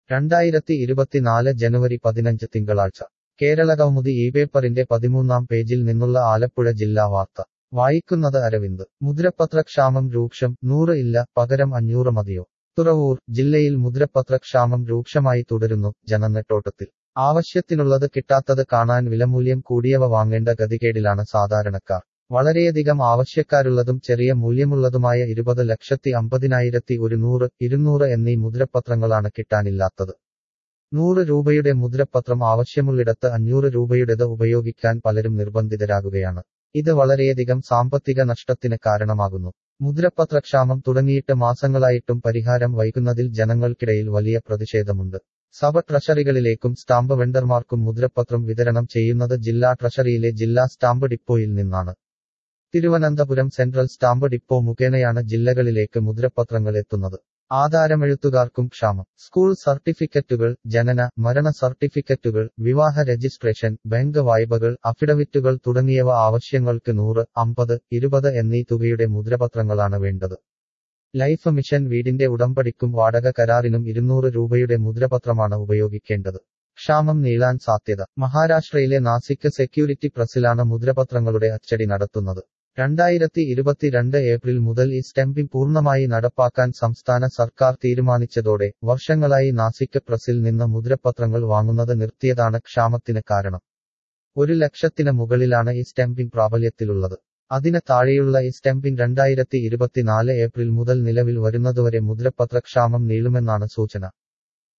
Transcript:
രണ്ടായിരത്തി ഇരുപത്തിനാല് ജനുവരി പതിനഞ്ച് തിങ്കളാഴ്ച കേരളകൗമുദി ഈ പേപ്പറിന്റെ പതിമൂന്നാം പേജിൽ നിന്നുള്ള ആലപ്പുഴ ജില്ലാ വാർത്ത വായിക്കുന്നത് അരവിന്ദ് മുദ്രപത്രക്ഷാമം രൂക്ഷം നൂറ് ഇല്ല പകരം അഞ്ഞൂറ് മതിയോ തുറവൂർ ജില്ലയിൽ മുദ്രപത്രക്ഷാമം രൂക്ഷമായി തുടരുന്നു ജനനെട്ടോട്ടത്തിൽ ആവശ്യത്തിനുള്ളത് കിട്ടാത്തത് കാണാൻ വിലമൂല്യം കൂടിയവ വാങ്ങേണ്ട ഗതികേടിലാണ് സാധാരണക്കാർ വളരെയധികം ആവശ്യക്കാരുള്ളതും ചെറിയ മൂല്യമുള്ളതുമായ ഇരുപത് ലക്ഷത്തി അമ്പതിനായിരത്തി ഒരുന്നൂറ് ഇരുന്നൂറ് എന്നീ മുദ്രപത്രങ്ങളാണ് കിട്ടാനില്ലാത്തത് നൂറ് രൂപയുടെ മുദ്രപത്രം ആവശ്യമുള്ളിടത്ത് അഞ്ഞൂറ് രൂപയുടേത് ഉപയോഗിക്കാൻ പലരും നിർബന്ധിതരാകുകയാണ് ഇത് വളരെയധികം സാമ്പത്തിക നഷ്ടത്തിന് കാരണമാകുന്നു മുദ്രപത്രക്ഷാമം തുടങ്ങിയിട്ട് മാസങ്ങളായിട്ടും പരിഹാരം വൈകുന്നതിൽ ജനങ്ങൾക്കിടയിൽ വലിയ പ്രതിഷേധമുണ്ട് സഭ ട്രഷറികളിലേക്കും സ്റ്റാമ്പ് വെണ്ടർമാർക്കും മുദ്രപത്രം വിതരണം ചെയ്യുന്നത് ജില്ലാ ട്രഷറിയിലെ ജില്ലാ സ്റ്റാമ്പ് ഡിപ്പോയിൽ നിന്നാണ് തിരുവനന്തപുരം സെൻട്രൽ സ്റ്റാമ്പ് ഡിപ്പോ മുഖേനയാണ് ജില്ലകളിലേക്ക് മുദ്രപത്രങ്ങൾ എത്തുന്നത് ആധാരമെഴുത്തുകാർക്കും ക്ഷാമം സ്കൂൾ സർട്ടിഫിക്കറ്റുകൾ ജനന മരണ സർട്ടിഫിക്കറ്റുകൾ വിവാഹ രജിസ്ട്രേഷൻ ബാങ്ക് വായ്പകൾ അഫിഡവിറ്റുകൾ തുടങ്ങിയവ ആവശ്യങ്ങൾക്ക് നൂറ് അമ്പത് ഇരുപത് എന്നീ തുകയുടെ മുദ്രപത്രങ്ങളാണ് വേണ്ടത് ലൈഫ് മിഷൻ വീടിന്റെ ഉടമ്പടിക്കും വാടക കരാറിനും ഇരുന്നൂറ് രൂപയുടെ മുദ്രപത്രമാണ് ഉപയോഗിക്കേണ്ടത് ക്ഷാമം നീളാൻ സാധ്യത മഹാരാഷ്ട്രയിലെ നാസിക് സെക്യൂരിറ്റി പ്രസിലാണ് മുദ്രപത്രങ്ങളുടെ അച്ചടി നടത്തുന്നത് രണ്ടായിരത്തി ഇരുപത്തിരണ്ട് ഏപ്രിൽ മുതൽ ഈ സ്റ്റെമ്പിംഗ് പൂർണ്ണമായി നടപ്പാക്കാൻ സംസ്ഥാന സർക്കാർ തീരുമാനിച്ചതോടെ വർഷങ്ങളായി നാസിക് പ്രസിൽ നിന്ന് മുദ്രപത്രങ്ങൾ വാങ്ങുന്നത് നിർത്തിയതാണ് ക്ഷാമത്തിന് കാരണം ഒരു ലക്ഷത്തിന് മുകളിലാണ് ഈ സ്റ്റെമ്പിംഗ് പ്രാബല്യത്തിലുള്ളത് അതിന് താഴെയുള്ള ഈ സ്റ്റെമ്പിംഗ് രണ്ടായിരത്തി ഇരുപത്തിനാല് ഏപ്രിൽ മുതൽ നിലവിൽ വരുന്നതുവരെ മുദ്രപത്രക്ഷാമം നീളുമെന്നാണ് സൂചന